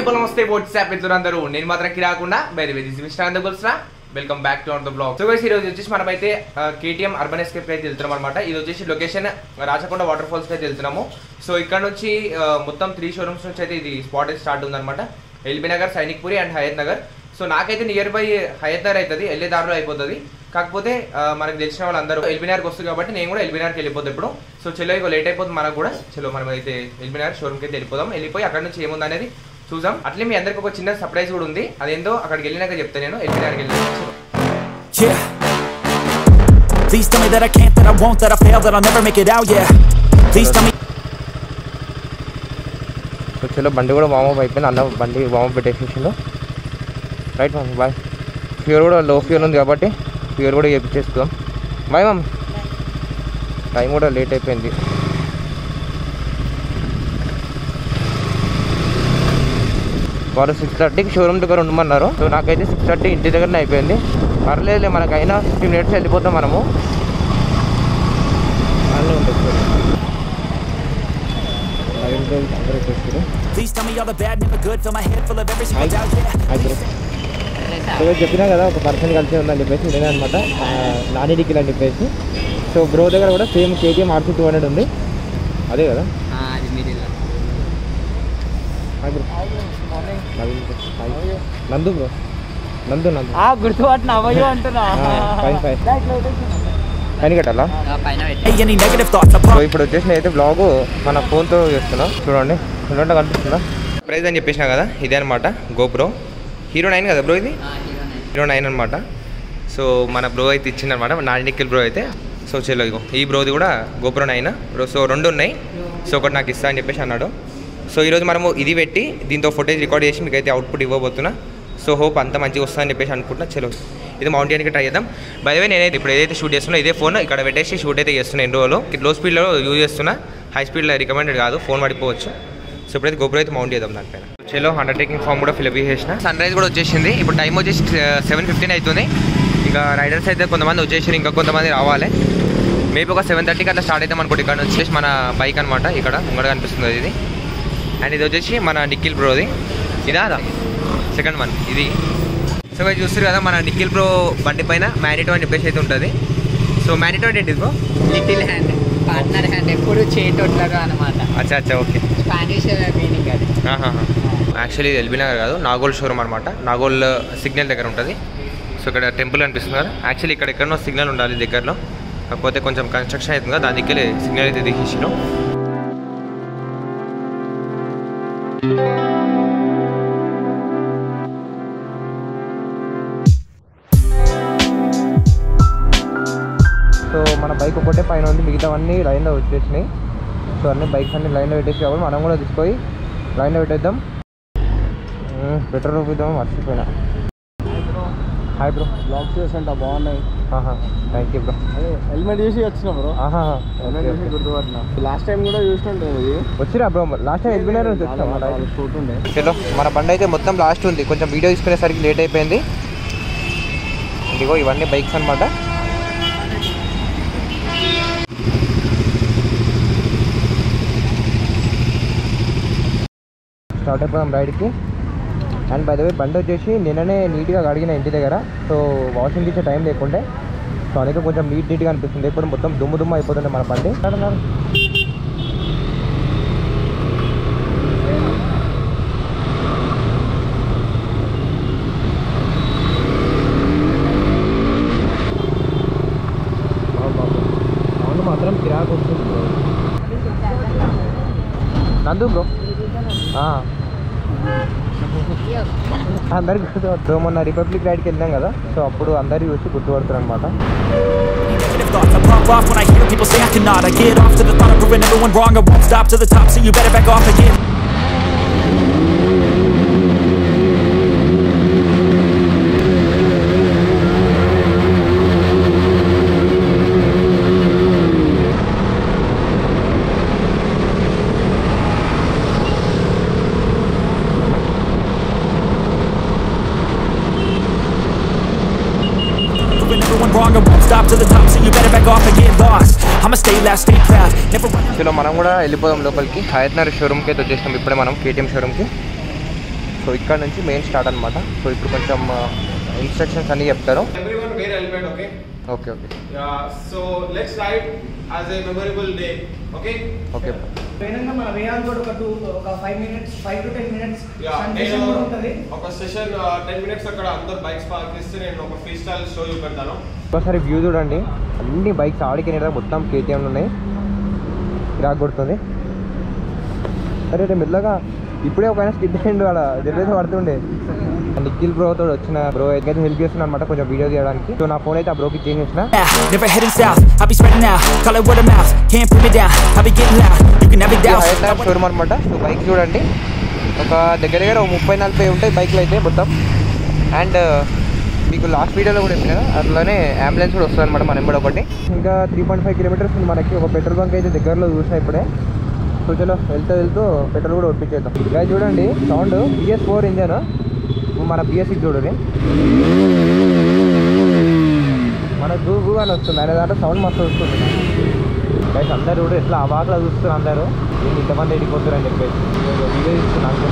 People నమస్తే WhatsApp అందరూ నేను మాత్రం కిరాకుండా బై ది దిస్ మిస్టర్ అందరు కొలుసిన welcome back to our the blog so guys ఈ రోజు వచ్చేసి మనమైతే కేటీఎం అర్బన్ ఎస్కేప్ అయితే వెళ్తున్నాం అనమాట ఇది వచ్చేసి లొకేషన్ రాచకొండ వాటర్ ఫాల్స్ అయితే వెళ్తున్నాము సో ఇక్కడ నుంచి ఆ, మొత్తం త్రీ షోరూమ్స్ నుంచి అయితే ఇది స్పాట్ అయితే స్టార్ట్ ఉందన్నమాట LB Nagar Sainikpuri and Hayathnagar so నాకైతే నియర్ బై హయత్ నగర్ అవుతుంది వెళ్ళే దారిలో అయిపోతుంది కాకపోతే ఆ, మనకు తెలిసిన వాళ్ళందరూ ఎల్బీనగర్కి వస్తుంది కాబట్టి నేను కూడా ఎల్బీనగర్కి వెళ్ళిపోతాను ఇప్పుడు సో చెలో ఇక లేట్ అయిపోతుంది మనకు కూడా చలో మనం అయితే ఎల్బీనగర్ షోరూమ్కి అయితే వెళ్ళిపోదాం వెళ్ళిపోయి అక్కడ నుంచి ఏముంది అనేది చూద్దాం అట్లే మీ అందరికి ఒక చిన్న సర్ప్రైజ్ కూడా ఉంది అదేందో అక్కడికి వెళ్ళినాక చెప్తాను నేను ఎల్బీనగర్కి వెళ్ళినాక Yeah. Please tell me that I can't, that I won't, that I fail, that I'll never make it out, yeah. Please tell me. So చలో బండి కూడా వామప్ అయిపోయింది అన్న బండి వామప్ పెట్టేసేసిండు రైట్ మమ్మీ బాయ్ ఫ్యూర్ కూడా లో ఫ్యూర్ ఉంది కాబట్టి ఫ్యూర్ కూడా చేపించేసుకుందాం బాయ్ మమ్మీ టైం కూడా లేట్ అయిపోయింది వారు సిక్స్ థర్టీకి షోరూమ్ దగ్గర ఉండమన్నారు సో నాకైతే సిక్స్ థర్టీ ఇంటి దగ్గరనే అయిపోయింది పర్లేదులే మనకైనా ఫిఫ్టీ మినిట్స్ వెళ్ళిపోతాం మనము వాళ్ళే ఉండొచ్చు అందరూ వచ్చేసారు Please tell me all the bad, never good. Fill my head full of every single doubt, yeah. అయితే సో చెప్పినా కదా ఒక పర్సన్ కలిసి ఉందని చెప్పేసి నేనే అనమాట నాని డిక్కిల్ అని చెప్పేసి సో బ్రో దగ్గర కూడా same KTM RC two hundred ఉంది అదే కదా అది మీరు hi bro. Naveen bro. Hi. Nandu bro Nandu Nandu గుర్తుపట్టిన అవ్వయో అంటున్నా ఫైన్ ఫైన్ పని కట్టాలా పైన పెట్టి Hey, any negative thoughts, I so promise. ఇప్పుడు వచ్చేసి అయితే బ్లాగ్ మన ఫోన్తో చేస్తున్నాం చూడండి చూడండి కనిపిస్తుందా ప్రైజ్ అని చెప్పేసిన కదా ఇదే అనమాట గోప్రో హీరో నైన్ కదా బ్రో ఇది హీరో నైన్ అనమాట సో మన బ్రో అయితే ఇచ్చిందనమాట నా నిక్కిల్ బ్రో అయితే సో చెల్లో ఇగో ఈ బ్రోది కూడా గోప్రో నైన్ బ్రో సో రెండు ఉన్నాయి సో ఒకటి నాకు ఇస్తా అని చెప్పేసి అన్నాడు సో ఈరోజు మనము ఇది పెట్టి దీంతో ఫుటేజ్ రికార్డ్ చేసి మీకు అయితే అవుట్పుట్ ఇవ్వబోతున్నా సో హోప్ అంత మంచిగా వస్తుందని చెప్పేసి అనుకుంటున్నా చలో ఇది మౌంట్ చేయడానికి ట్రై చేద్దాం బయవే నేనైతే ఇప్పుడు ఏదైతే షూట్ చేస్తున్నా ఇదే ఫోన్ ఇక్కడ పెట్టేసి షూట్ అయితే చేస్తున్నా ఎన్ని రోజులు లో స్పీడ్లో యూజ్ చేస్తున్నా హై స్పీడ్లో రికమెండెడ్ కాదు ఫోన్ పడిపోవచ్చు సో ఇప్పుడైతే గోపురం అయితే మౌంట్ చేద్దాం దానిపైన చలో అండర్టేకింగ్ ఫామ్ కూడా ఫిల్అప్ చేసిన సన్ రైజ్ కూడా వచ్చేసింది ఇప్పుడు టైం వచ్చేసి సెవెన్ ఫిఫ్టీన్ అవుతుంది ఇంకా రైడర్స్ అయితే కొంతమంది వచ్చేసారు ఇంకా కొంతమంది రావాలి మేబీ ఒక సెవెన్ థర్టీకి అట్లా స్టార్ట్ అవుతాం అనుకోండి ఇక్కడ వచ్చేసి మన బైక్ అనమాట ఇక్కడ ముంగడ కనిపిస్తుంది ఇది అండ్ ఇది వచ్చేసి మన నిఖిల్ బ్రోది ఇదా సెకండ్ వన్ ఇది సో మీరు చూస్తారు కదా మన నిఖిల్ బ్రో బండి పైన మ్యానిటో అని చెప్పేసి అయితే ఉంటుంది సో మ్యానిటో అంటే ఏంటి bro little hand partner hand ఎప్పుడు చేటోట్లాగా అనమాట అచ్చా అచ్చా ఓకే స్పానిష్ మీనింగ్ అది యాక్చువల్లీ ఇది ఎల్బీ నగర్ కాదు నాగోల్ షోరూమ్ అనమాట నాగోల్ సిగ్నల్ దగ్గర ఉంటుంది సో ఇక్కడ టెంపుల్ కనిపిస్తుంది కదా యాక్చువల్లీ ఇక్కడ ఎక్కడనో సిగ్నల్ ఉండాలి దగ్గరలో కాకపోతే కొంచెం కన్స్ట్రక్షన్ అవుతుంది కదా దాని దగ్గర సిగ్నల్ అయితే తీసేసినాం సో మన బైక్ ఒకటే పైన ఉంది మిగతావన్నీ లైన్లో వచ్చేసినాయి సో అన్ని బైక్స్ అన్ని లైన్లో పెట్టేసి కాబట్టి మనం కూడా తీసుకొని లైన్లో పెట్టేద్దాం ఉమ్, పెట్రోల్ చూపిద్దాం మర్చిపోయినా హాయ్ బ్రో బ్లాక్ చేసంట బాగున్నాయి థ్యాంక్ యూ బ్రో అదే హెల్మెట్ చూసి వచ్చిన బ్రో ఆహా హెల్మెట్ చూసి గుర్తుపట్టిన లాస్ట్ టైం కూడా చూసినట్టు ఇది వచ్చిరా బ్రో లాస్ట్ టైం ఎల్బినార్ నుంచి వచ్చాం షూట్ ఉండే చలో మన బండి అయితే మొత్తం లాస్ట్ ఉంది కొంచెం వీడియో తీసుకునేసరికి లేట్ అయిపోయింది ఇదిగో ఇవన్నీ బైక్స్ అనమాట స్టార్ట్ అయిపోయాం రైడ్కి అండ్ బై ద వే బండి వచ్చేసి నిన్ననే నీట్గా కడిగిన ఇంటి దగ్గర సో వాషింగ్ ఇచ్చే టైం లేకుండే సో అందుకే కొంచెం నీట్ నీట్గా అనిపిస్తుంది ఇప్పుడు మొత్తం దుమ్ము దుమ్ము అయిపోతుంది మన బండి అంటున్నారు సౌండ్ మాత్రం కిరాకు వస్తుంది బ్రో నందు బ్రో అందరికి గుర్తుపడుతుంది మొన్న రిపబ్లిక్ రైడ్కి వెళ్ళాం కదా సో అప్పుడు అందరు చూసి గుర్తుపడుతారు అనమాట Negative thoughts, I pop off when I hear people say I cannot. I get off to the thought of proving everyone wrong. I won't stop to the top, so you better back off again. Proving everyone wrong, I won't stop to the top, so you better back off and get lost. I'ma stay loud, stay proud, never run. చలో మనం కూడా వెళ్ళిపోదాం లోపలికి హయత్నగర్ షోరూమ్కి అయితే వచ్చేసినాం ఇప్పుడే మనం KTM షోరూమ్కి so ఇక్కడ నుంచి మెయిన్ స్టార్ట్ అనమాట సో ఇప్పుడు కొంచెం ఇన్స్ట్రక్షన్స్ అన్నీ చెప్తారు Everyone wear helmet, okay? Okay okay Yeah. So let's ride as a memorable day, okay? Okay పైన మన వేయాలి కూడా ఒక టూ ఒక five minutes five to ten minutes Yeah. సన్సెషన్ నేను కూడా ఉంటుంది ఒక సెషన్ టెన్ మినిట్స్ అక్కడ అందరు బైక్స్ పార్క్ చేస్తే నేను ఒక ఫ్రీ స్టైల్ షో చూపెడతాను ఒకసారి వ్యూ చూడండి అన్ని బైక్స్ ఆడికి నేట మొత్తం కేటీఎంలు ఉన్నాయి రాక్ కొడుతుంది అరే రే మెల్లగా ఇప్పుడే ఒక ఆయన స్కిడ్ అయ్యిండు ఆడ జర్రేసి పడుతుండే నిఖిల్ బ్రో తోడు వచ్చిన బ్రో అయితే హెల్ప్ చేస్తున్నా అనమాట కొంచెం వీడియో తీయడానికి సో నా ఫోన్ అయితే ఆ బ్రోకి చేంజ్ చేసిన Now, never heading south, I'll be spreading out, call it word of mouth, can't put me down, I'll be getting loud, you can have it down. Height showroom అనమాట so bike చూడండి ఒక దగ్గర దగ్గర ఒక ముప్పై నలభై ఉంటాయి బైక్లు అయితే మొత్తం అండ్ మీకు లాస్ట్ వీడియోలో కూడా చెప్పిన కదా, అట్లానే అంబులెన్స్ కూడా వస్తుంది అనమాట మన ఎంబడి ఒకటి ఇంకా త్రీ పాయింట్ ఫైవ్ కిలోమీటర్స్ ఉంది మనకి ఒక పెట్రోల్ బంక్ అయితే దగ్గరలో చూసా ఇప్పుడే సో చలో వెళ్తూ వెళ్తూ పెట్రోల్ కూడా ఒప్పించేద్దాం ఇంకా చూడండి సౌండ్ బిఎస్ ఫోర్ ఇంజన్ మన బిఎస్ సిక్స్ చూడండి మన గూ గూ అని వస్తుంది అనే దాంట్లో సౌండ్ మస్తు వస్తుంది గైస్ అందరూ కూడా ఎట్లా అవాకులా చూస్తున్నారు అందరూ నేను ఇంతమంది ఎడిపోతారు అని చెప్పేసి నేను వీడియో ఇస్తున్నాను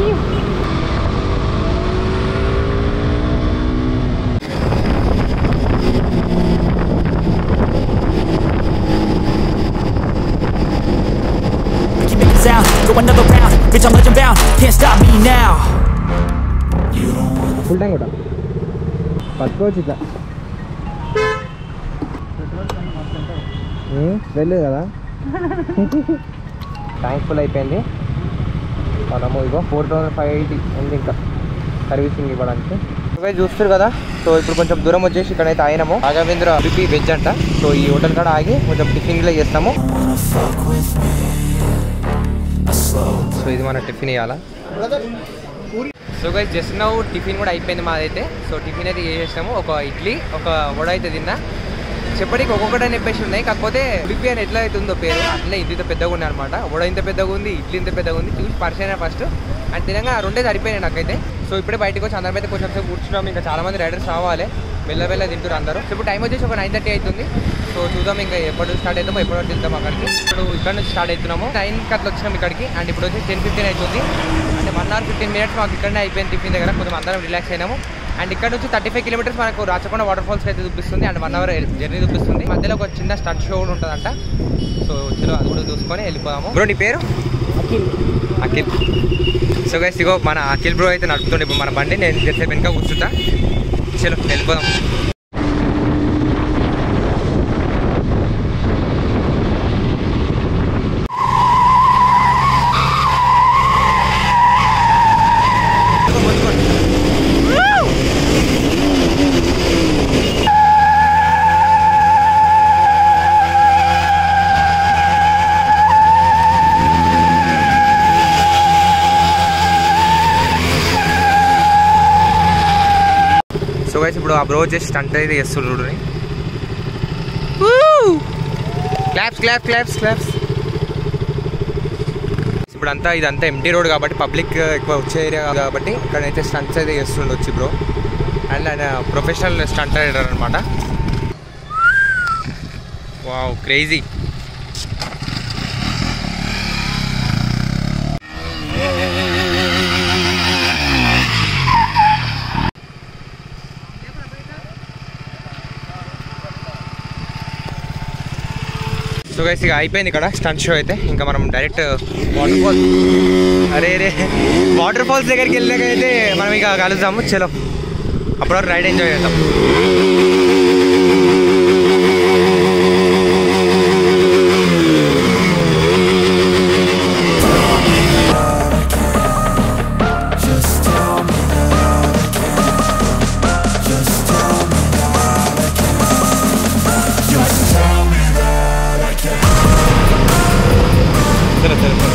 Keep making sound, go another round, bitch I'm legend bound, can't stop me now. Full time కూడా పట్టుకోవచ్చు ఇట్లా వెళ్ళలేదు కదా ట్యాంక్ ఫుల్ అయిపోయింది మనము ఇగో ఫోర్ థౌసండ్ ఫైవ్ ఎయిటీ ఉంది ఇంకా సర్వీసింగ్ ఇవ్వడానికి ఇవే చూస్తారు కదా సో ఇప్పుడు కొంచెం దూరం వచ్చేసి ఇక్కడైతే ఆగినాము రాఘవేంద్ర ఉడిపి వెజ్ అంట సో ఈ హోటల్ కాడ ఆగి కొంచెం టిఫిన్ ఇలా చేస్తాము సో ఇది మన టిఫిన్ ఇవ్వాలా so guys just now tiffin కూడా అయిపోయింది మాదైతే సో టిఫిన్ అయితే చేసేసాము ఒక ఇడ్లీ ఒక వడ అయితే తిన్నా చెప్పడానికి ఒక్కొక్కటి అని చెప్పేసి ఉన్నాయి కాకపోతే ఉడిపి అని ఎట్లా అయితే ఉందో పేరు అట్లనే ఇది ఇంత పెద్దగా ఉంది అనమాట వడ ఇంత పెద్దగా ఉంది ఇడ్లీ ఇంత పెద్దగా ఉంది చూసి పరిచయం ఫస్ట్ అండ్ తినగా ఆ రెండే సరిపోయినాయి నాకైతే సో ఇప్పుడే బయటకు వచ్చి అందరం అయితే కొంచెం సేపు కూర్చున్నాం ఇంకా చాలా మంది రైడర్స్ రావాలి మెల్ల మెల్ల తింటారు అందరూ సో ఇప్పుడు టైం వచ్చేసి ఒక నైన్ థర్టీ అవుతుంది సో చూద్దాం ఇంకా ఎప్పుడు స్టార్ట్ అవుతామో ఎప్పుడు వెళ్తాం అక్కడికి ఇప్పుడు ఇక్కడ నుంచి స్టార్ట్ అవుతున్నాము నైన్ అట్లా వచ్చినాం ఇక్కడికి అండ్ ఇప్పుడు వచ్చి టెన్ ఫిఫ్టీన్ అవుతుంది అంటే వన్ అవర్ ఫిఫ్టీన్ మినిట్స్ మాకు ఇక్కడనే అయిపోయింది టిఫిన్ దగ్గర కొంచెం అందరం రిలాక్స్ అయినాము అండ్ ఇక్కడ నుంచి థర్టీ ఫైవ్ కిలోమీటర్స్ మనకు రాచకొండ వాటర్ ఫాల్స్ అయితే చూపిస్తుంది అండ్ వన్ అవర్ జర్నీ చూపిస్తుంది మధ్యలో ఒక చిన్న స్టడ్ షో కూడా ఉంటుందంట సో చలో అది కూడా చూసుకొని వెళ్ళిపోదాము బ్రో నీ పేరు అఖిల్ సో గైస్ ఇగో మన అఖిల్ బ్రో అయితే నడుపుతుండే ఇప్పుడు మన బండి నేను చేసే వెనక కూర్చుంటా చలో వెళ్ళిపోదాం సో గైస్ ఇప్పుడు ఆ బ్రో వచ్చేసి స్టంట్ అయితే చేస్తుండ్రు చూడండి క్లాప్స్ క్లాప్ క్లాప్స్ క్లాప్స్ ఇప్పుడు అంతా ఇదంతా ఎంటీ రోడ్ కాబట్టి పబ్లిక్ ఎక్కువ వచ్చే ఏరియా కాబట్టి ఇక్కడైతే స్టంట్స్ అయితే చేస్తుండే వచ్చి బ్రో అండ్ ఆయన ప్రొఫెషనల్ స్టంట్ రైడర్ అనమాట వావ్ క్రేజీ సో గైస్ ఇక అయిపోయింది ఇక్కడ స్టంట్ షో అయితే ఇంకా మనం డైరెక్ట్ వాటర్ ఫాల్స్ అరే రే వాటర్ ఫాల్స్ దగ్గరికి వెళ్ళాక అయితే మనం ఇక కలుద్దాము చలో అప్పుడు రైడ్ ఎంజాయ్ చేద్దాం చలో చలో చలో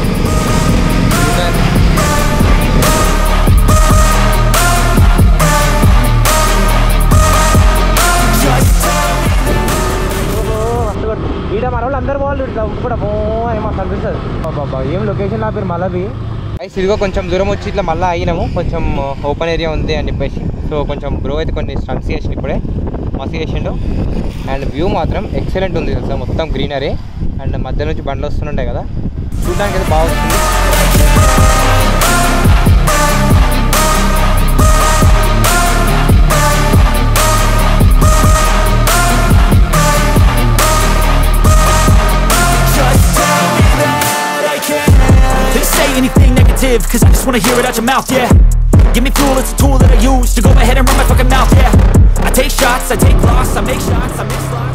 ఈడ మన వాళ్ళు అందరు వాళ్ళు ఇట్లా కూడా బో అని మాకు అనిపిస్తుంది బాబా ఏం లొకేషన్ నా పేరు మలబి అయితే ఇదిగో కొంచెం దూరం వచ్చి ఇట్లా మళ్ళీ అయినాము కొంచెం ఓపెన్ ఏరియా ఉంది అని చెప్పేసి సో కొంచెం బ్రో అయితే కొన్ని స్టంట్స్ చేసిండు ఇప్పుడే మస్తు చేసిండు అండ్ వ్యూ మాత్రం ఎక్సలెంట్ ఉంది తెలుసా మొత్తం గ్రీనరీ అండ్ మధ్య నుంచి బండ్లు వస్తుంటాయి కదా చూడడానికి అయితే బాగా వస్తుంది live, cause I just wanna hear it out your mouth, yeah. Give me fuel, it's a tool that I use to go ahead and run my fucking mouth, yeah. I take shots, I take loss, I make shots, I make slots.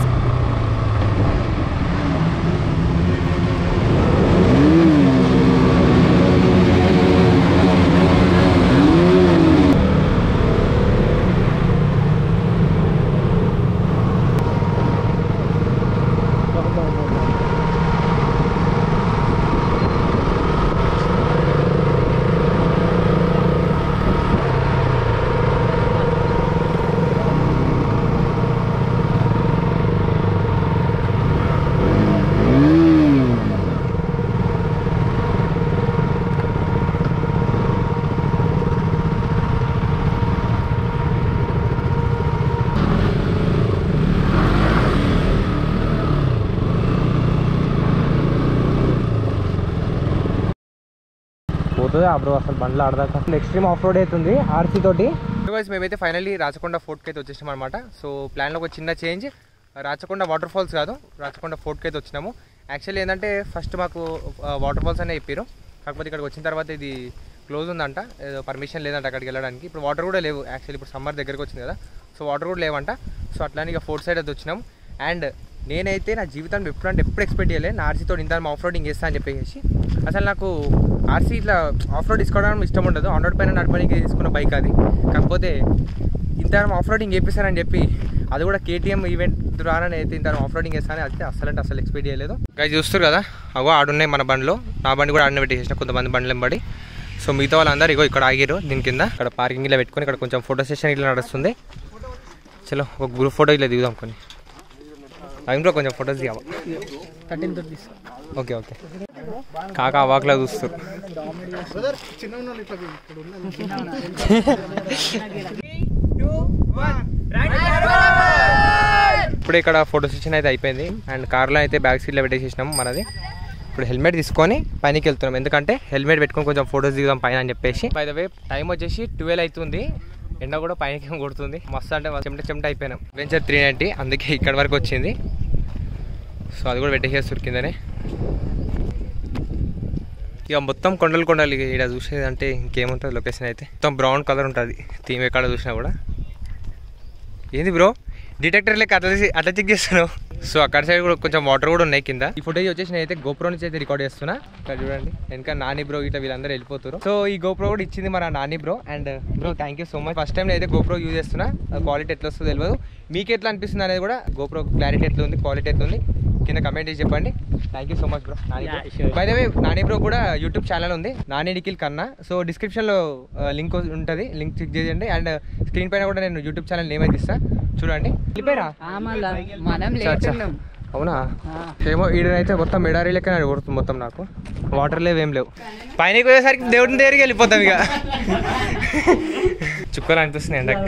పోతుంది అప్పుడు అసలు బండ్లు ఆడదాకా extreme off road అవుతుంది RC తోటి wise మేమైతే finally Rachakonda ఫోర్ట్కి అయితే వచ్చేసాం అనమాట సో ప్లాన్లో ఒక చిన్న చేంజ్ రాచకొండ వాటర్ ఫాల్స్ కాదు రాచకొండ ఫోర్ట్కి అయితే వచ్చినాము యాక్చువల్లీ ఏంటంటే ఫస్ట్ మాకు వాటర్ ఫాల్స్ అనే చెప్పారు కాకపోతే ఇక్కడికి వచ్చిన తర్వాత ఇది క్లోజ్ ఉందంట ఏదో పర్మిషన్ లేదంట అక్కడికి వెళ్ళడానికి ఇప్పుడు వాటర్ కూడా లేవు యాక్చువల్లీ ఇప్పుడు సమ్మర్ దగ్గరికి వచ్చింది కదా సో వాటర్ కూడా లేవంట సో అట్లానే ఇక ఫోర్ట్ సైడ్ అయితే వచ్చినాం అండ్ నేనైతే నా జీవితంలో ఎప్పుడు అంటే ఎప్పుడు ఎక్స్పెక్ట్ చేయలేదు నా ఆర్సీతో ఇంత ఆఫ్ రోడింగ్ చేస్తా అని చెప్పేసి అసలు నాకు ఆర్సీ ఇట్లా ఆఫ్ రోడ్ తీసుకోవడం ఇష్టం ఉండదు ఆన్ రోడ్ పైన నడపడానికి తీసుకున్న బైక్ అది కాకపోతే ఇంత ఆఫ్ రోడింగ్ చేపిస్తానని చెప్పి అది కూడా కేటీఎం ఈవెంట్ ద్వారా అయితే ఇంత ఆఫ్ రోడింగ్ చేస్తానని అయితే అసలు అంటే అసలు ఎక్స్పెక్ట్ చేయలేదు గైస్ చూస్తారు కదా అగో ఆడున్నాయి మన బండ్లో నా బండి కూడా ఆడిన పెట్టేసిన కొంతమంది బండ్లు ఎంబడి సో మిగతా వాళ్ళందరూ ఇగో ఇక్కడ ఆగిరు దీని కింద ఇక్కడ పార్కింగ్ ఇలా పెట్టుకొని ఇక్కడ కొంచెం ఫోటో సెషన్ ఇట్లా నడుస్తుంది చలో ఒక గ్రూప్ ఫోటో ఇలా దిగుదాం కొన్ని టైంలో కొంచెం ఫొటోస్ దిగావా ఓకే ఓకే కాక అవాక్లా చూస్తారు ఇప్పుడు ఇక్కడ ఫోటో సెషన్ అయితే అయిపోయింది అండ్ కార్లో అయితే బ్యాక్ సీట్లో పెట్టేసేసినాము మనది ఇప్పుడు హెల్మెట్ తీసుకొని పైనకి వెళ్తున్నాం ఎందుకంటే హెల్మెట్ పెట్టుకొని కొంచెం ఫోటోస్ దిగుదాం పైన అని చెప్పేసి బై ద వే టైం వచ్చేసి ట్వెల్వ్ అవుతుంది ఎండ కూడా పైనకి ఏం కొడుతుంది మస్తు అంటే చెమట చెమట అయిపోయినాం వెంచర్ త్రీ నైంటీ అందుకే ఇక్కడ వరకు వచ్చింది సో అది కూడా పెట్టేసేస్తారు కిందనే ఇక మొత్తం కొండలు కొండలు ఇక ఇక్కడ చూసేది అంటే ఇంకేముంటుంది లొకేషన్ అయితే మొత్తం బ్రౌన్ కలర్ ఉంటుంది థీమ్ ఎక్కడ చూసినా కూడా ఏంది బ్రో డిటెక్టర్ లెక్క అట్లా తీసి- అట్లా చెక్ చేస్తున్నావు సో అక్కడ సైడ్ కూడా కొంచెం వాటర్ కూడా ఉన్నాయి కింద ఈ ఫుటేజ్ వచ్చేసి నేనైతే గోప్రో నుంచి అయితే రికార్డ్ చేస్తున్నా ఇక్కడ చూడండి వెనక నాని బ్రో ఇట్లా వీళ్ళందరూ వెళ్ళిపోతారు సో ఈ గోప్రో కూడా ఇచ్చింది మన Nani bro and bro thank you so much first time అయితే గోప్రో యూజ్ చేస్తున్నా క్వాలిటీ ఎట్లా వస్తుందో తెలియదు మీకు ఎట్లా అనిపిస్తుంది అనేది కూడా గోప్రో క్లారిటీ ఎట్లా ఉంది క్వాలిటీ ఎట్లా ఉంది కింద కమెంట్ చేసి చెప్పండి thank you so much bro Nani by the way Nani bro కూడా యూట్యూబ్ ఛానల్ ఉంది నాని నిఖిల్ కన్నా సో డిస్క్రిప్షన్లో లింక్ ఉంటుంది లింక్ చెక్ చేయండి అండ్ స్క్రీన్ పైన కూడా నేను యూట్యూబ్ ఛానల్ నేమ్ అయితే ఇస్తా చూడండి వెళ్ళిపోయారా మనం అచ్చా, అచ్చా. లేటున్నాం అవునా ఏమో ఈడనైతే మొత్తం మెడారీ లెక్క కొడుతుంది మొత్తం నాకు వాటర్ లేవు ఏం లేవు పైన పోయేసరికి దేవుడిని దగ్గరికి వెళ్ళిపోతాం ఇక చుక్కలు అనిపిస్తుంది ఎండకి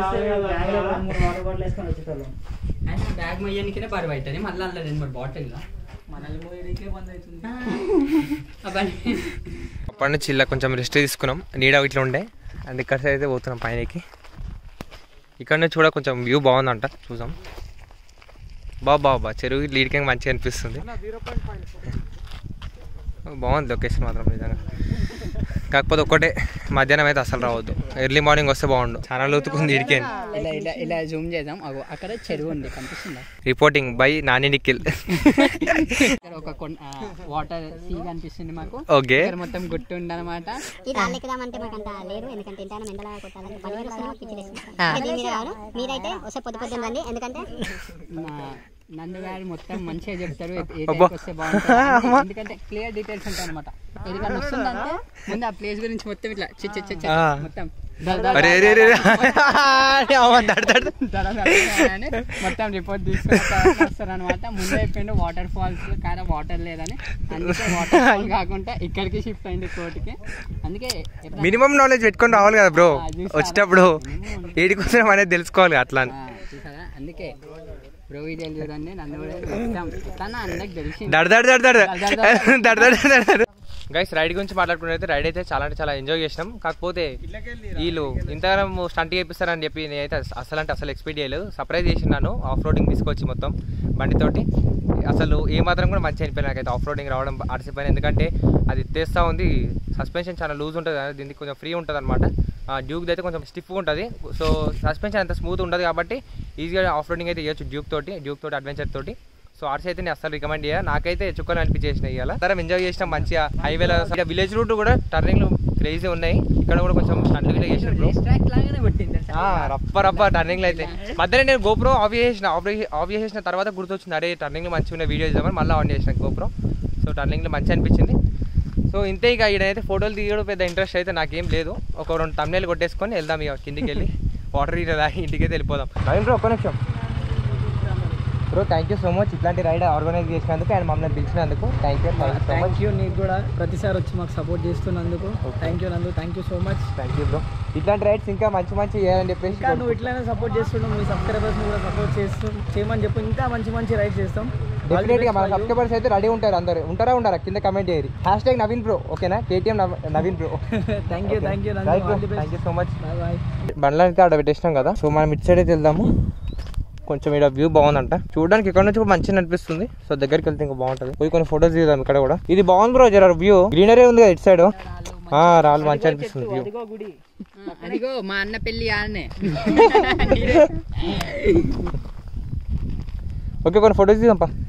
బ్యాగ్ మొయ్యనికినే బరువు అవుతుంది మళ్ళీ అందులో రెండు మూడు బాటిల్ అప్పటి నుంచి ఇలా కొంచెం రెస్ట్ తీసుకున్నాం నీడ ఇట్లా ఉండే అండ్ ఇక్కడ సైడ్ అయితే పోతున్నాం పైనకి ఇక్కడ నుంచి కూడా కొంచెం వ్యూ బాగుందంట చూసాం బాబా బాబా చెరువు లీడ్కి మంచిగా అనిపిస్తుంది బాగుంది లొకేషన్ మాత్రం నిజంగా కాకపోతే ఒక్కటే మధ్యాహ్నం అయితే అసలు రావద్దు ఎర్లీ మార్నింగ్ వస్తే బాగుండు చాలా లోతుకుంది ఇడికే ఇలా ఇలా ఇలా జూమ్ చేద్దాం అగో అక్కడ చెరువు ఉంది కనిపిస్తుందా రిపోర్టింగ్ బై నాని నిఖిల్ ఇక్కడ ఒక వాటర్ సీ కనిపిస్తుంది మాకు ఓకే ఇక్కడ మొత్తం గుట్టు ఉందన్నమాట ఈ తాళ్ళు ఎక్కుదామంటే మాకు అంత లేదు ఎందుకంటే ఇంత మెండలా కొట్టాలని పని మీద వస్తున్నాం పిచ్చి లేస్తున్నాం దీని మీద రాను మీరైతే వస్తే పొద్దు పొద్దున్న రండి ఎందుకంటే నా- నందు గారు మొత్తం మంచిగా చెప్తారు ఏ- ఏ అబ్బా. టైంకి వస్తే బాగుంటుంది ఎందుకంటే క్లియర్ డీటెయిల్స్ ఉంటాయి అనమాట ఏదైనా వస్తుందంటే ముందు ఆ ప్లేస్ గురించి మొత్తం ఇట్లా చి చి చి చి ఆ. మొత్తం దడ దడ అరే అరే అరే అమ్మ, దడ దడ. దడ దడ అని మొత్తం రిపోర్ట్ తీసుకొని వస్తారనమాట ముందు అయిపోయిండు వాటర్ ఫాల్స్ కాడ వాటర్ లేదని అందుకే వాటర్ ఫాల్ కాకుండా ఇక్కడికి షిఫ్ట్ అయింది కోటికి అందుకే ఎప్పుడైనా- మినిమం నాలెడ్జ్ పెట్టుకొని రావాలి కదా బ్రో ఆ, చూసారా? వచ్చేటప్పుడు Minimum. ఏడికి వస్తున్నాం అనేది తెలుసుకోవాలి కదా అట్లా అని ఆ, చూసారా అందుకే బ్రో వీడియోలు చూడండి నన్ను కూడా మొత్తం తన అందరికి తెలిసింది దడ దడ దడ దడ దడ దడ. దడ దడ దడ దడ గైస్ రైడ్ గురించి మాట్లాడుకుంటే అయితే రైడ్ అయితే చాలా అంటే చాలా ఎంజాయ్ చేసినాం కాకపోతే వీళ్ళు ఇంతగానం స్టంట్ చేపిస్తారని చెప్పి నేనైతే అస- అసలు అంటే అసలు ఎక్స్పెక్ట్ చేయలేదు సర్ప్రైజ్ చేసినాను ఆఫ్ రోడింగ్ తీసుకొచ్చి మొత్తం బండితోటి అసలు ఏ మాత్రం కూడా మంచి అనిపోయింది నాకైతే ఆఫ్ రోడింగ్ రావడం ఆడిసిపోయిన ఎందుకంటే అది తెస్తా ఉంది సస్పెన్షన్ చాలా లూజ్ ఉంటుంది కదా దీనికి కొంచెం ఫ్రీ ఉంటుంది అనమాట డ్యూక్ అయితే కొంచెం స్టిఫ్ ఉంటుంది సో సస్పెన్షన్ అంత స్మూత్ ఉండదు కాబట్టి ఈజీగా ఆఫ్ రోడింగ్ అయితే చేయొచ్చు డ్యూక్ తోటి డ్యూక్ తోటి అడ్వెంచర్ తోటి సో ఆర్సీ అయితే నేను అసలు రికమెండ్ చేయ నాకైతే చుక్కలు అనిపించేసినాయి ఇవాళ అందరం ఎంజాయ్ చేసినాం మంచిగా హైవేలో విలేజ్ రూట్ కూడా టర్నింగ్లు క్రేజీ ఉన్నాయి ఇక్కడ కూడా కొంచెం స్టంట్లు కూడా చేసిన బ్రో రేస్ ట్రాక్ లాగానే కొట్టింది ఆ, రప్ప రప్ప టర్నింగ్లు అయితే మధ్యలో నేను గోప్రో ఆఫ్ చేసిన ఆఫ్ ఆఫ్ చేసిన తర్వాత గుర్తొచ్చింది అరే టర్నింగ్లు మంచిగా ఉన్న వీడియో చేద్దామని మళ్ళీ ఆన్ చేసిన గోప్రో సో టర్నింగ్లు మంచిగా అనిపించింది సో ఇంతే ఇక ఈడైతే ఫోటోలు తీయడం పెద్ద ఇంట్రెస్ట్ అయితే నాకేం లేదు ఒక రెండు తమ్నేలు కొట్టేసుకొని వెళ్దాం ఇక కిందికి వెళ్ళి వాటర్ హీటర్ తాగి ఇంటికి అయితే వెళ్ళిపోదాం నవీన్ బ్రో ఒక్క నిమిషం bro thank you so much ఇట్లాంటి రైడ్ ఆర్గనైజ్ చేసినందుకు అండ్ మమ్మల్ని పిలిచినందుకు thank you thank you so much thank you నీకు కూడా ప్రతిసారి వచ్చి మాకు సపోర్ట్ చేస్తున్నందుకు Okay. Thank you Nandu thank you so much thank you bro ఇట్లాంటి రైడ్స్ ఇంకా మంచి మంచి చేయాలని చెప్పేసి ఇంకా నువ్వు ఇట్లానే సపోర్ట్ చేస్తున్నావు మీ సబ్స్క్రైబర్స్ కూడా సపోర్ట్ చేస్తూ చేయమని చెప్పు ఇంకా మంచి మంచి రైడ్స్ చేస్తాం డెఫినెట్ గా మన సబ్స్క్రైబర్స్ అయితే రెడీ ఉంటారు అందరు ఉంటారా ఉంటారా కింద కమెంట్ చేయరు హ్యాష్ ట్యాగ్ నవీన్ బ్రో ఓకేనా KTM Naveen bro thank you thank you thank you so much bye bye బండ్లు అయితే ఆడ పెట్టేసినాం కదా సో మనం ఇటు సైడ్ అయితే వెళ్దాము కొంచెం ఇక్కడ వ్యూ బాగుందంట చూడడానికి ఇక్కడ నుంచి కూడా మంచిగా అనిపిస్తుంది సో దగ్గరికి వెళ్తే ఇంకా బాగుంటుంది పోయి కొన్ని ఫోటోస్ తీద్దాం ఇక్కడ కూడా ఇది బాగుంది బ్రో జర వ్యూ గ్రీనరీ ఉంది కదా ఇటు సైడ్ రాళ్ళు మంచిగా అనిపిస్తుంది వ్యూ అదిగో గుడి అదిగో మా అన్న పెళ్ళి ఆడనే ఓకే కొన్ని ఫోటోస్ తీద్దాం పా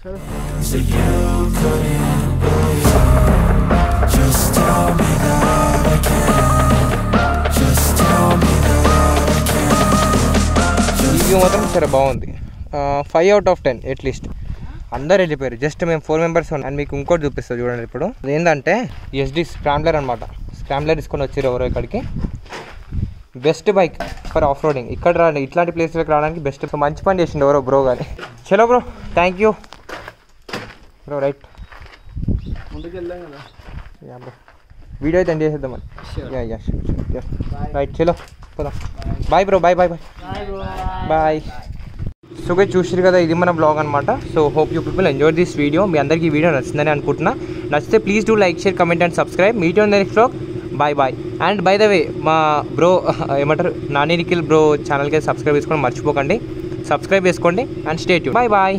ఈ వ్యూ మాత్రం సరే బాగుంది five out of ten at least అందరు వెళ్ళిపోయారు జస్ట్ మేము ఫోర్ మెంబర్స్ అండ్ మీకు ఇంకోటి చూపిస్తా చూడండి ఇప్పుడు అదేంటంటే ఎస్డి స్క్రాంబ్లర్ అనమాట స్క్రాంబ్లర్ తీసుకొని వచ్చారు ఎవరో ఇక్కడికి best bike for off roading ఇక్కడ రా ఇట్లాంటి ప్లేస్లకు రావడానికి బెస్ట్ సో మంచి పని చేసిండు ఎవరో బ్రో కానీ చలో bro thank you bro right ముందుకు వెళ్దాం కదా యా బ్రో వీడియో అయితే ఎండ్ చేసేద్దామని యా యా రైట్ చలో పోదాం bye bro bye bye bye bye so గా చూసారు కదా ఇది మన బ్లాగ్ అనమాట so hope you people enjoy this video మీ అందరికీ ఈ వీడియో నచ్చిందని అనుకుంటున్నా నచ్చితే please do like share comment and subscribe meet on next blog bye bye and by the way మా బ్రో ఏమంటారు నాని నిఖిల్ బ్రో ఛానల్కి సబ్స్క్రైబ్ చేసుకోండి మర్చిపోకండి సబ్స్క్రైబ్ చేసుకోండి అండ్ స్టేట్ బాయ్ బాయ్